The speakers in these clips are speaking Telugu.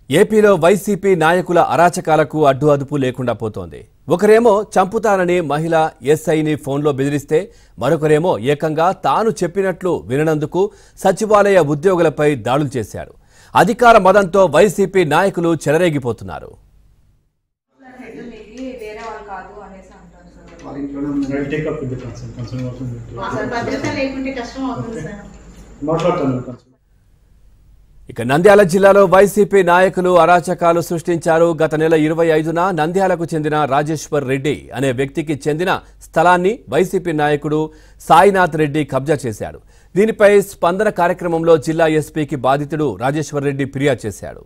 ఏపీలో వైసీపీ నాయకుల అరాచకాలకు అడ్డు అదుపు లేకుండా పోతోంది ఒకరేమో చంపుతానని మహిళ ఎస్ఐని ఫోన్లో బెదిరిస్తే మరొకరేమో ఏకంగా తాను చెప్పినట్లు విననందుకు సచివాలయ ఉద్యోగులపై దాడులు చేశాడు అధికార మదంతో వైసీపీ నాయకులు చెలరేగిపోతున్నారు హెడ్ మీకి వేరే వాళ్ళు కాదు అనేసి అంటారు సార్ వాళ్ళ ఇంట్లోనే ఉంది I'll take up with the concern, concern also with the- sir భద్రత లేకుంటే కష్టం అవుతుంది సార్ మాట్లాడతాను concern. ఇక నంద్యాల జిల్లాలో వైసీపీ నాయకులు అరాచకాలు సృష్టించారు గత నెల ఇరవై ఐదున నంద్యాలకు చెందిన రాజేశ్వర్ రెడ్డి అనే వ్యక్తికి చెందిన స్థలాన్ని వైసీపీ నాయకుడు సాయినాథ్ రెడ్డి కబ్జా చేశాడు దీనిపై స్పందన కార్యక్రమంలో జిల్లా ఎస్పీకి బాధితుడు రాజేశ్వర్ రెడ్డి ఫిర్యాదు చేశాడు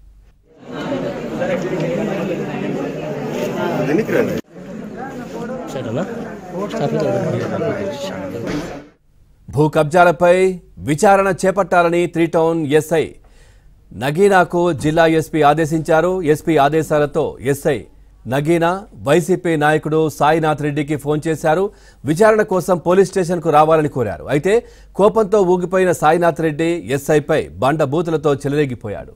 భూ కబ్జాలపై విచారణ చేపట్టాలని త్రీ టౌన్ ఎస్ఐ నగీనాకు జిల్లా ఎస్పీ ఆదేశించారు ఎస్పీ ఆదేశాలతో ఎస్ఐ నగీనా వైసీపీ నాయకుడు సాయినాథ్ రెడ్డికి ఫోన్ చేశారు విచారణ కోసం పోలీస్ స్టేషన్కు రావాలని కోరారు అయితే కోపంతో ఊగిపోయిన సాయినాథ్ రెడ్డి ఎస్ఐపై బండ బూతులతో చెలరేగిపోయాడు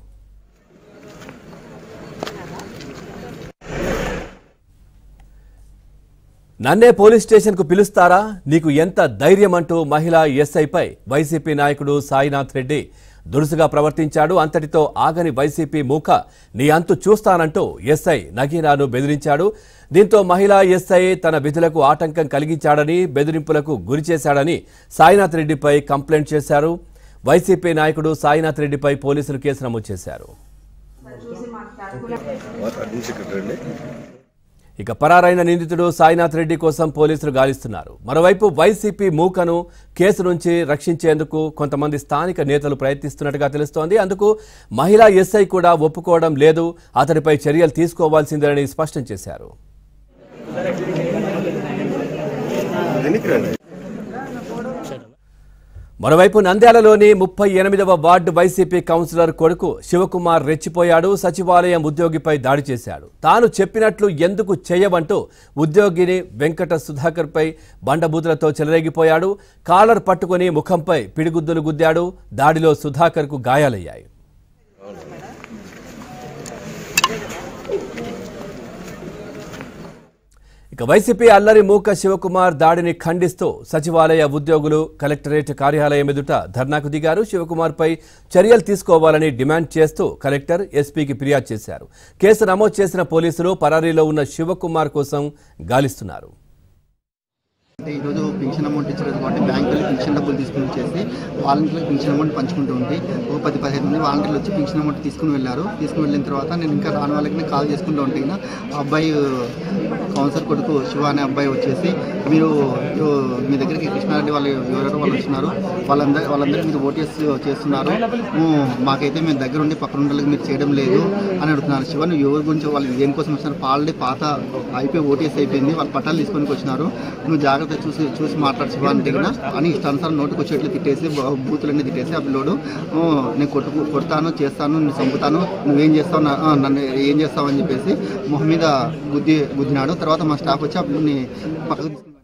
నన్నే పోలీస్ స్టేషన్కు పిలుస్తారా నీకు ఎంత ధైర్యం అంటూ మహిళా ఎస్ఐపై వైసీపీ నాయకుడు సాయినాథ్ రెడ్డి దురుసుగా ప్రవర్తించాడు అంతటితో ఆగని వైసీపీ మూక నీ అంతు చూస్తానంటూ ఎస్ఐ నగీనాను బెదిరించాడు దీంతో మహిళా ఎస్ఐ తన విధులకు ఆటంకం కలిగించాడని బెదిరింపులకు గురిచేశాడని సాయినాథ్ రెడ్డిపై కంప్లైంట్ చేశారు వైసీపీ నాయకుడు సాయినాథ్ రెడ్డిపై పోలీసులు కేసు నమోదు చేశారు చూసి మాట్లాడుకున్నాం ఇక పరారైన నిందితుడు సాయినాథ్ రెడ్డి కోసం పోలీసులు గాలిస్తున్నారు మరోవైపు వైసీపీ మూకను కేసు నుంచి రక్షించేందుకు కొంతమంది స్థానిక నేతలు ప్రయత్నిస్తున్నట్టుగా తెలుస్తోంది అందుకు మహిళా ఎస్ఐ కూడా ఒప్పుకోవడం లేదు అతడిపై చర్యలు తీసుకోవాల్సిందేనని స్పష్టం చేశారు మరోవైపు నంద్యాలలోని ముప్పై ఎనిమిదవ వార్డు వైసీపీ కౌన్సిలర్ కొడుకు శివకుమార్ రెచ్చిపోయాడు సచివాలయం ఉద్యోగిపై దాడి చేశాడు తాను చెప్పినట్లు ఎందుకు చేయవంటూ ఉద్యోగిని వెంకట సుధాకర్పై బండబూతులతో చెలరేగిపోయాడు కాలర్ పట్టుకుని ముఖంపై పిడిగుద్దులు గుద్దాడు దాడిలో సుధాకర్కు గాయాలయ్యాయి ఇక వైసీపీ అల్లరి మూక శివకుమార్ దాడిని ఖండిస్తూ సచివాలయ ఉద్యోగులు కలెక్టరేట్ కార్యాలయం ఎదుట ధర్నాకు దిగారు శివకుమార్పై చర్యలు తీసుకోవాలని డిమాండ్ చేస్తూ కలెక్టర్ ఎస్పీకి ఫిర్యాదు చేశారు కేసు నమోదు చేసిన పోలీసులు పరారీలో ఉన్న శివకుమార్ కోసం గాలిస్తున్నారు అంటే ఈరోజు పెన్షన్ అమౌంట్ ఇచ్చలేదు కాబట్టి బ్యాంక్ వెళ్ళి పెన్షన్ డబ్బులు తీసుకుని వచ్చేసి వాలంటీర్లకు పెన్షన్ అమౌంట్ పంచుకుంటూ ఉంది ఒక పది పదిహేను మంది వాలంటీర్లు వచ్చి పెన్షన్ అమౌంట్ తీసుకుని వెళ్ళారు తీసుకుని వెళ్ళిన తర్వాత నేను ఇంకా రాని వాళ్ళకి నేను కాల్ చేసుకుంటూ ఉంటే ఈయన ఆ అబ్బాయి కౌన్సిలర్ కొడుకు శివ అనే అబ్బాయి వచ్చేసి మీరు మీరు మీ దగ్గరికి కృష్ణారెడ్డి వాళ్ళు ఎవరెవరో వాళ్ళు వచ్చినారు వాళ్ళందరూ వాళ్ళందరూ మీరు ఓట్ చేసి చేస్తున్నారు ఉమ్, మాకైతే మేము దగ్గర ఉండి పక్కన ఉండాలి మీరు చేయడం లేదు అని అడుగుతున్నారు శివ నువ్వు ఎవరి గురించి వాళ్ళు దేనికోసం వచ్చినారు ఆల్రెడీ పాత అయిపోయి ఓటీఎస్ అయిపోయింది వాళ్ళు పట్టాలు తీసుకొని వచ్చినారు నువ్వు జాగ్రత్త చూసి చూసి మాట్లాడు శివ అంటే గిన అని ఇష్టానుసారం నోటికి వచ్చేట్లు తిట్టేసి బ- బూతులన్నీ తిట్టేసి ఆ పిల్లోడు "ఓ, నేను కొట్టు కొడతాను చేస్తాను నేను చంపుతాను నువ్వేం చేస్తావు నా- ఆ, నన్ను ఏం చేస్తావు అని చెప్పేసి మొహం మీద గుద్ది గుద్దినాడు తర్వాత మా స్టాఫ్ వచ్చి ఆ పిల్లని పక్కకు తీసుకుని